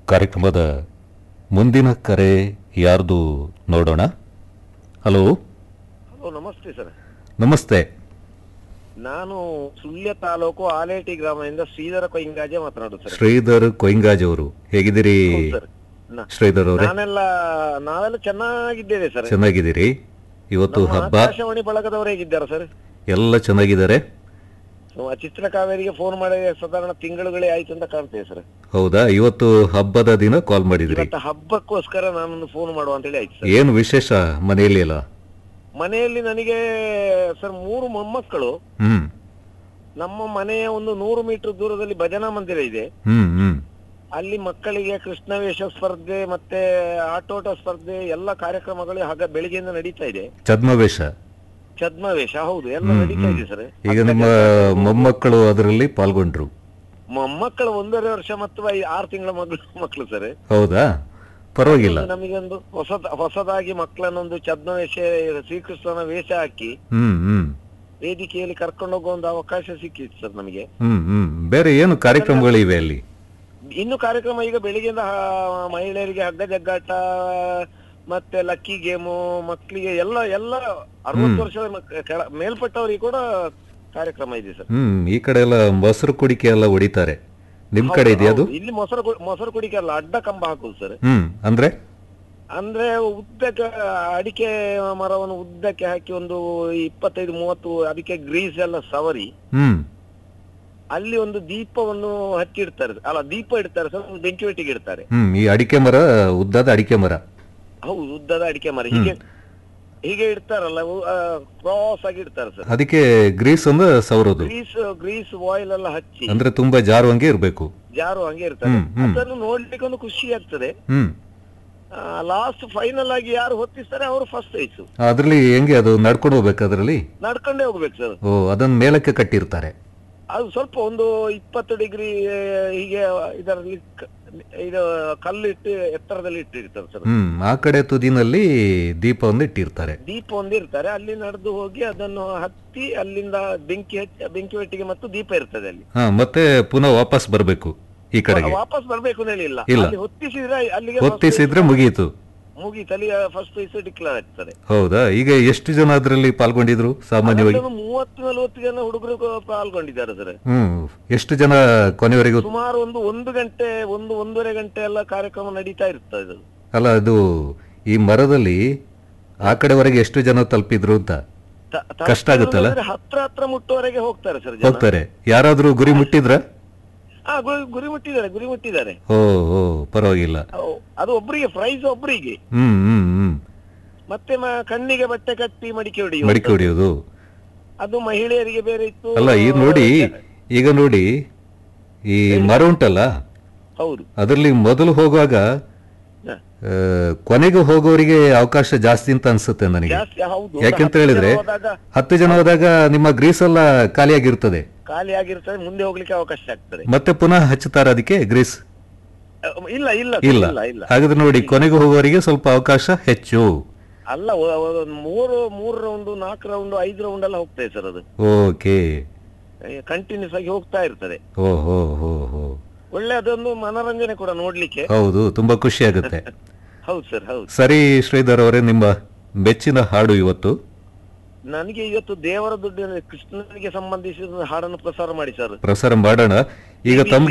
ಕಾರ್ಯಕ್ರಮದ ಮುಂದಿನ ಕರೆ ಯಾರ್ದು ನೋಡೋಣ ಹಲೋ ಹಲೋ ನಮಸ್ತೆ ಸರ್ ನಮಸ್ತೆ ನಾನು ಸುಳ್ಯ ತಾಲೂಕು ಆಲೇಟಿ ಗ್ರಾಮದಿಂದ ಶ್ರೀಧರ ಕೊಯ್ಯಿಂಗಾಜೆ ಮಾತನಾಡುದು ಸರ್ ಶ್ರೀಧರ್ ಕೊಯ್ಂಗಾಜ್ ಅವರು ಹೇಗಿದ್ದೀರಿ ಹೌದು ಸರ್ ನ- ಶ್ರೀಧರ್ ಅವರೇ ನಾನೆಲ್ಲ ನಾವೆಲ್ಲ ಚೆನ್ನಾಗಿದ್ದೇವೆ ಸರ್ ಚೆನ್ನಾಗಿದ್ದೀರಿ ಇವತ್ತು ನಮ್ಮ ಹಬ್ಬ ಆಕಾಶವಾಣಿ ಬಳಗದವರು ಹೇಗಿದ್ದಾರೆ ಸರ್ ಎಲ್ಲ ಚೆನ್ನಾಗಿದ್ದಾರೆ ಸೊ, ಆ ಚಿತ್ರ ಕಾವೇರಿಗೆ ಫೋನ್ ಮಾಡಿ ಸಾಧಾರಣ ತಿಂಗಳುಗಳೇ ಆಯ್ತು ಅಂತ ಕಾಣ್ತೇವೆ ಸರ್ ಹೌದಾ ಇವತ್ತು ಹಬ್ಬದ ದಿನ ಕಾಲ್ ಮಾಡಿದ್ರಿ ಇವತ್ತು ಹಬ್ಬಕ್ಕೋಸ್ಕರ ನಾನೊಂದು ಫೋನ್ ಮಾಡುವ ಅಂತೇಳಿ ಆಯ್ತು ಸರ್ ಏನು ವಿಶೇಷ ಮನೆಯಲ್ಲಿ ಎಲ್ಲ ಮನೆಯಲ್ಲಿ ನನಗೆ ಸರ್ ಮೂರು ಮೊಮ್ಮಕ್ಕಳು ಹ್ಮ್ ನಮ್ಮ ಮನೆಯ ಒಂದು ನೂರು ಮೀಟರ್ ದೂರದಲ್ಲಿ ಭಜನಾ ಮಂದಿರ ಇದೆ ಹ್ಮ್ ಹ್ಮ್ ಅಲ್ಲಿ ಮಕ್ಕಳಿಗೆ ಕೃಷ್ಣವೇಷ ಸ್ಪರ್ಧೆ ಮತ್ತೆ ಆಟೋಟ ಸ್ಪರ್ಧೆ ಎಲ್ಲ ಕಾರ್ಯಕ್ರಮಗಳು ಹಾಗ ಬೆಳಿಗ್ಗೆಯಿಂದ ನಡೀತಾ ಇದೆ ಛದ್ಮವೇಷ ಛದ್ಮವೇಷ ಹೌದು ಎಲ್ಲ ಹ್ಮ್, ನಡೀತಾ ಹ್ಮ್. ಇದೆ ಸರ್ ಈಗ ನಿಮ್ಮ ಮೊಮ್ಮಕ್ಕಳು ಅದರಲ್ಲಿ ಪಾಲ್ಗೊಂಡ್ರು ಮೊಮ್ಮಕ್ಕಳು ಒಂದೂವರೆ ವರ್ಷ ಮತ್ತು ಐ- ಆರು ತಿಂಗಳ ಮಗಳು ಮಕ್ಕಳು ಸರ್ ಹೌದಾ ಪರವಾಗಿಲ್ಲ ನಮಗೊಂದು ಹೊಸ ಹೊಸದಾಗಿ ಮಕ್ಕಳನ್ನೊಂದು ಛದ್ಮವೇಷ ಶ್ರೀಕೃಷ್ಣನ ವೇಷ ಹಾಕಿ ಹ್ಮ್ ಹ್ಮ್ ವೇದಿಕೆಯಲ್ಲಿ ಕರ್ಕೊಂಡು ಹೋಗುವ ಒಂದು ಅವಕಾಶ ಸಿಕ್ಕಿತ್ತು ಸರ್ ನಮಗೆ ಹ್ಮ್ ಹ್ಮ್ ಬೇರೆ ಏನು ಕಾರ್ಯಕ್ರಮಗಳಿವೆ ಅಲ್ಲಿ ಇನ್ನು ಕಾರ್ಯಕ್ರಮ ಈಗ ಬೆಳಿಗ್ಗೆಯಿಂದ ಆ, ಮಹಿಳೆಯರಿಗೆ ಹಗ್ಗ ಜಗ್ಗಾಟ ಮತ್ತೆ ಲಕ್ಕಿ ಗೇಮು ಮಕ್ಕಳಿಗೆ ಎಲ್ಲ ಎಲ್ಲ ಅರವತ್ತು ವರ್ಷದ ಮಕ್- ಕೆಳ- ಮೇಲ್ಪಟ್ಟವರಿಗೆ ಕೂಡ ಕಾರ್ಯಕ್ರಮ ಇದೆ ಸರ್ ಹ್ಮ್ ಈ ಕಡೆ ಎಲ್ಲ ಮೊಸರು ಕುಡಿಕೆ ಎಲ್ಲ ಹೊಡಿತಾರೆ ನಿಮ್ ಕಡೆ ಇದೆಯಾ ಅದು ಹೌದು, ಇಲ್ಲಿ ಮೊಸರು ಕು- ಮೊಸರು ಕುಡಿಕೆ ಅಲ್ಲ ಅಡ್ಡ ಕಂಬ ಹಾಕುದು ಸರ್ ಹ್ಮ್ ಅಂದ್ರೆ ಅಂದ್ರೆ ಉದ್ದಕ್ಕೆ ಅಡಿಕೆ ಮರವನ್ನು ಉದ್ದಕ್ಕೆ ಹಾಕಿ ಒಂದು ಇಪ್ಪತ್ತೈದು ಮೂವತ್ತು ಅದಕ್ಕೆ ಗ್ರೀಸ್ ಎಲ್ಲ ಸವರಿ ಹ್ಮ್ ಅಲ್ಲಿ ಒಂದು ದೀಪವನ್ನು ಹಚ್ಚಿಡ್ತಾರೆ ಅಲ್ಲ ದೀಪ ಇಡ್ತಾರೆ ಸರ್ ಒಂದು ಬೆಂಕಿ ಒಟ್ಟಿಗೆ ಇಡ್ತಾರೆ ಹ್ಮ್ ಈ ಅಡಿಕೆ ಮರ ಉದ್ದದ ಅಡಿಕೆ ಮರ ಹೌದು ಉದ್ದದ ಅಡಿಕೆ ಮರ ಹೀಗೆ ಹೀಗೆ ಇಡ್ತಾರಲ್ಲ ಕ್ರಾಸ್ ಆಗಿ ಇಡ್ತಾರೆ ಸರ್ ಅದಕ್ಕೆ ಗ್ರೀಸ್ ಅಂದ್ರೆ ಸವರೋದು ಗ್ರೀಸ್ ಗ್ರೀಸ್ ಆಯಿಲ್ ಎಲ್ಲ ಹಚ್ಚಿ ಅಂದ್ರೆ ತುಂಬಾ ಜಾರುವಂಗೆ ಇರ್ಬೇಕು ಜಾರು ಹಂಗೆ ಇರ್ತಾರೆ ಹ್ಮ್, ಹ್ಮ್. ಅದನ್ನು ನೋಡ್ಲಿಕ್ಕೆ ಒಂದು ಖುಷಿ ಆಗ್ತದೆ ಹ್ಮ್ ಲಾಸ್ಟ್ ಫೈನಲ್ ಆಗಿ ಯಾರು ಹೊತ್ತಿಸ್ತಾರೆ ಅವರು ಫಸ್ಟ್ ಪ್ರೈಸ್ ಅದ್ರಲ್ಲಿ ಹೆಂಗೆ ಅದು ನಡ್ಕೊಂಡು ಹೋಗ್ಬೇಕು ಅದ್ರಲ್ಲಿ ನಡ್ಕೊಂಡೇ ಹೋಗ್ಬೇಕು ಸರ್ ಓ ಅದನ್ನ ಮೇಲಕ್ಕೆ ಕಟ್ಟಿರ್ತಾರೆ ಅದು ಸ್ವಲ್ಪ ಒಂದು ಇಪ್ಪತ್ತು ಡಿಗ್ರಿ ಹೀಗೆ ಇದರಲ್ಲಿ ಕ- ಇದು ಕಲ್ಲಿಟ್ಟು ಎತ್ತರದಲ್ಲಿ ಇಟ್ಟಿರ್ತಾರೆ ಸರ್ ಹ್ಮ್ ಆ ಕಡೆ ತುದಿನಲ್ಲಿ ದೀಪವನ್ನು ಇಟ್ಟಿರ್ತಾರೆ ದೀಪ ಒಂದಿರ್ತಾರೆ ಅಲ್ಲಿ ನಡೆದು ಹೋಗಿ ಅದನ್ನು ಹತ್ತಿ ಅಲ್ಲಿಂದ ಬೆಂಕಿ ಹಚ್ಚಿ ಬೆಂಕಿ ಒಟ್ಟಿಗೆ ಮತ್ತು ದೀಪ ಇರ್ತದೆ ಅಲ್ಲಿ ಹಾ ಮತ್ತೆ ಪುನಃ ವಾಪಸ್ ಬರ್ಬೇಕು ಈ ಕಡೆಗೆ ವಾಪಸ್ ಬರ್ಬೇಕು ಅಂತ ಹೇಳಿಲ್ಲ ಇಲ್ಲ. ಅಲ್ಲಿ ಹೊತ್ತಿಸಿದ್ರೆ ಅಲ್ಲಿಗೆ ಹೊತ್ತಿಸಿದ್ರೆ ಮುಗೀತು ಮುಗೀತು ಅಲ್ಲಿ ಫಸ್ಟ್ ಪ್ರೈಸ್ ಡಿಕ್ಲೇರ್ ಆಗ್ತದೆ ಹೌದಾ ಈಗ ಎಷ್ಟು ಜನ ಅದರಲ್ಲಿ ಪಾಲ್ಗೊಂಡಿದ್ರು ಸಾಮಾನ್ಯವಾಗಿ ಅದರಲ್ಲಿ ಒಂದು ಮೂವತ್ತು ನಲವತ್ತು ಜನ ಹುಡುಗರು ಪಾಲ್ಗೊಂಡಿದ್ದಾರೆ ಸರ್ ಹ್ಮ್ ಎಷ್ಟು ಜನ ಕೊನೆವರೆಗೂ ಸುಮಾರು ಒಂದು ಒಂದು ಗಂಟೆ ಒಂದು ಒಂದೂವರೆ ಗಂಟೆ ಎಲ್ಲ ಕಾರ್ಯಕ್ರಮ ನಡೀತಾ ಇರ್ತದೆ ಅದು ಅಲ್ಲ ಅದು ಈ ಮರದಲ್ಲಿ ಆ ಕಡೆವರೆಗೆ ಎಷ್ಟು ಜನ ತಲುಪಿದ್ರು ಅಂತ ತ- ತ- ಕಷ್ಟ ಆಗುತ್ತಲ್ಲ? ಅಂದ್ರೆ ಹತ್ರ ಹತ್ರ ಮುಟ್ಟುವರೆಗೆ ಹೋಗ್ತಾರೆ ಸರ್ ಜನ ಹೋಗ್ತಾರೆ ಯಾರಾದ್ರೂ ಗುರಿ ಮುಟ್ಟಿದ್ರ ಹಾ ಗುರಿ ಗುರಿ ಮುಟ್ಟಿದ್ದಾರೆ ಗುರಿ ಮುಟ್ಟಿದ್ದಾರೆ ಓ ಓ ಪರವಾಗಿಲ್ಲ ಅವ್- ಅದು ಒಬ್ಬರಿಗೆ ಪ್ರೈಸ್ ಒಬ್ಬರಿಗೆ ಹ್ಮ್ ಹ್ಮ್ ಹ್ಮ್ ಮತ್ತೆ ಮ- ಕಣ್ಣಿಗೆ ಬಟ್ಟೆ ಕಟ್ಟಿ ಮಡಿಕೆ ಹೊಡೆಯುವುದು ಮಡಿಕೆ ಹೊಡೆಯೋದು ಅದು ಮಹಿಳೆಯರಿಗೆ ಬೇರೆ ಇತ್ತು ಅಲ್ಲ ಈಗ ನೋಡಿ ಈಗ ನೋಡಿ ಈ ಮರ ಉಂಟಲ್ಲ ಹೌದು ಅದರಲ್ಲಿ ಮೊದಲು ಹೋಗುವಾಗ ಹ. ಆ, ಕೊನೆಗೆ ಹೋಗೋರಿಗೆ ಅವಕಾಶ ಜಾಸ್ತಿ ಅಂತ ಅನ್ಸುತ್ತೆ ನನಗೆ ಜಾಸ್ತಿ ಹೌದು ಯಾಕೆಂತ ಹತ್ತು ಹೇಳಿದ್ರೆ ಜನ ಹೋದಾಗ ಹತ್ತು ಜನ ಹೋದಾಗ ನಿಮ್ಮ ಗ್ರೀಸ್ ಎಲ್ಲ ಖಾಲಿಯಾಗಿರ್ತದೆ ಖಾಲಿ ಆಗಿರ್ತದೆ ಮುಂದೆ ಹೋಗ್ಲಿಕ್ಕೆ ಅವಕಾಶ ಆಗ್ತದೆ ಮತ್ತೆ ಪುನಃ ಹಚ್ಚುತ್ತಾರ ಅದಕ್ಕೆ ಗ್ರೀಸ್ ಅಹ್, ಇಲ್ಲ ಇಲ್ಲ ಸರ್, ಇಲ್ಲ ಇಲ್ಲ ಇಲ್ಲ ಹಾಗಾದ್ರೆ ನೋಡಿ ಕೊನೆಗೆ ಹೋಗೋರಿಗೆ ಸ್ವಲ್ಪ ಅವಕಾಶ ಹೆಚ್ಚು ಅಲ್ಲ ಒ- ಒ- ಒಂದು ಮೂರು ಮೂರು ರೌಂಡ್ ನಾಲ್ಕು ರೌಂಡ್ ಐದು ರೌಂಡ್ ಎಲ್ಲ ಹೋಗ್ತದೆ ಸರ್ ಅದು ಓಕೆ ಕಂಟಿನ್ಯೂಸ್ ಆಗಿ ಹೋಗ್ತಾ ಇರ್ತದೆ ಓ ಹೋ ಹೋ ಹೋ ಒಳ್ಳೆ ಅದೊಂದು ಮನೋರಂಜನೆ ಕೂಡ ನೋಡ್ಲಿಕ್ಕೆ ಹೌದು ತುಂಬಾ ಖುಷಿ ಆಗುತ್ತೆ ಹೌದು ಸರ್ ಹೌದು ಸರಿ ಶ್ರೀಧರ್ ಅವರೇ ನಿಮ್ಮ ಮೆಚ್ಚಿನ ಹಾಡು ಇವತ್ತು ನನಗೆ ಇವತ್ತು ದೇವರ ದುಡ್ಡಿನ ಕೃಷ್ಣನಿಗೆ ಸಂಬಂಧಿಸಿದ ಹಾಡನ್ನು ಪ್ರಸಾರ ಮಾಡಿ ಸರ್ ಪ್ರಸಾರ ಮಾಡೋಣ ಈಗ ತಮ್ಗೆ